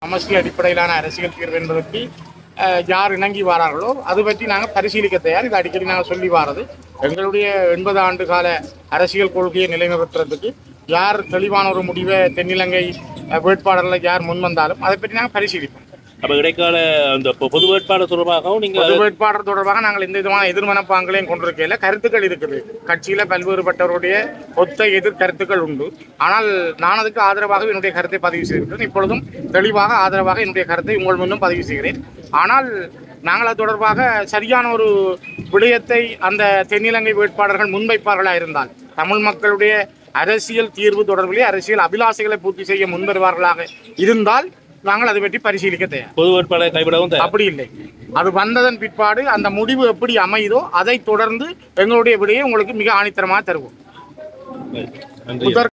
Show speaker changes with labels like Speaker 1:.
Speaker 1: சமஷ்டி அடிப்படையிலான அரசியல் தீர்வு என்பதற்கு அஹ், யார் இணங்கி வாரார்களோ அது பற்றி நாங்கள் பரிசீலிக்க தயார் இது அடிக்கடி நாங்கள் சொல்லி வாரது எங்களுடைய எண்பது ஆண்டு கால அரசியல் கொள்கையை நிலைநிறுத்துறதுக்கு யார் தெளிவான ஒரு முடிவை தென்னிலங்கை அஹ், வேட்பாளர்களை யார் முன் வந்தாலும் அதை பற்றி நாங்கள் பரிசீலிப்போம்
Speaker 2: அப்ப இடைக்கால அந்த பொ- பொது வேட்பாளர் தொடர்பாகவும் நீங்க
Speaker 1: பொது வேட்பாளர் தொடர்பாக நாங்கள் எந்த விதமான எதிர்மனப்பாங்களையும் கொண்டிருக்கையில் கருத்துக்கள் இருக்குது கட்சியில பல்வேறுபட்டவருடைய ஒத்த எதிர் கருத்துக்கள் உண்டு ஆனால் நான் அதுக்கு ஆதரவாக என்னுடைய கருத்தை பதிவு செய்திருக்கிறேன் இப்பொழுதும் தெளிவாக ஆதரவாக என்னுடைய கருத்தை உங்கள் முன்னும் பதிவு செய்கிறேன் ஆனால் நாங்கள் அது தொடர்பாக சரியான ஒரு விடயத்தை அந்த தென்னிலங்கை வேட்பாளர்கள் முன்வைப்பார்களா இருந்தால் தமிழ் மக்களுடைய அரசியல் தீர்வு தொடர்பிலே அரசியல் அபிலாசைகளை பூர்த்தி செய்ய முன்வருவார்களாக இருந்தால் நாங்கள் அதை பற்றி பரிசீலிக்க தயார்
Speaker 2: பொது வேட்பாளரை கைவிடவும் தயார்.
Speaker 1: அப்படி இல்லை அது வந்ததன் பிற்பாடு அந்த முடிவு எப்படி அமையுதோ அதை தொடர்ந்து எங்களுடைய விடையை உங்களுக்கு மிக ஆணித்தரமாக தருவோம்
Speaker 2: நன்றி
Speaker 1: முதற்